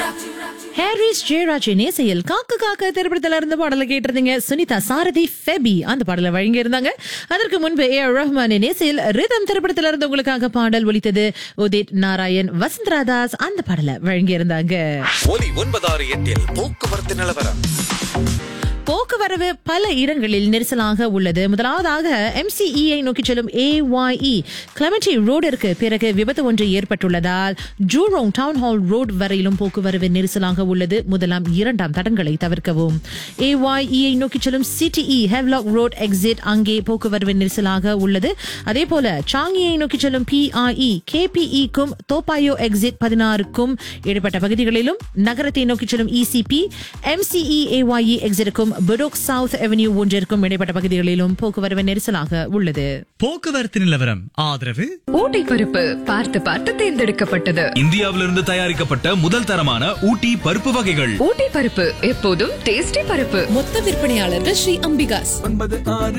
Harris ஜெயராஜின் இசையில் காக்க காக்க திரைப்படத்துல இருந்து பாடலை கேட்டிருந்தீங்க சுனிதா சாரதி ஃபெபி அந்த பாடலை வழங்கி இருந்தாங்க அதற்கு முன்பு ஏ ஆர் ரஹ்மானின் இசையில் ரிதம் திரைப்படத்துல இருந்து உங்களுக்காக பாடல் ஒலித்தது உதித் நாராயண் வசந்தரா தாஸ் அந்த பாடலை வழங்கி இருந்தாங்க ஒலி ஒன்பதாறு எட்டில் போக்குவரத்து நிலவரம் போக்குவரவு பல இடங்களில் நெரிசலாக உள்ளது முதலாவதாக எம்சிஇஐ நோக்கி செல்லும் ஏஒய்இ கிளமெண்டி ரோடிற்கு பிறகு விபத்து ஒன்று ஏற்பட்டுள்ளதால் ஜூரோங் டவுன் ஹால் ரோட் வரையிலும் போக்குவரவு நெரிசலாக உள்ளது முதலாம் இரண்டாம் தடங்களை தவிர்க்கவும் ஏஒய்இஐ நோக்கி செல்லும் சிடிஇ ஹெவ்லாக் ரோட் எக்ஸிட் அங்கே போக்குவரவு நெரிசலாக உள்ளது அதே போல சாங்கியை நோக்கி செல்லும் பிஆர்இ கேபிஇக்கும் தோப்பாயோ எக்ஸிட் பதினாறுக்கும் இடைப்பட்ட பகுதிகளிலும் நகரத்தை நோக்கி செல்லும் இசிபி எம்சிஇ ஏஒய்இ எக்ஸிட்டுக்கும் பெடோக் சவுத் அவென்யூ ஒன்றிற்கும் இடைப்பட்ட பகுதிகளிலும் போக்குவரவு நெரிசலாக உள்ளது போக்குவரத்து நிலவரம் ஆதரவு ஊட்டி பருப்பு பார்த்து பார்த்து தேர்ந்தெடுக்கப்பட்டது இந்தியாவிலிருந்து தயாரிக்கப்பட்ட முதல் தரமான ஊட்டி பருப்பு வகைகள் ஊட்டி பருப்பு எப்போதும் டேஸ்டி பருப்பு மொத்த விற்பனையாளர்கள் ஸ்ரீ அம்பிகாஸ் ஒன்பது ஆறு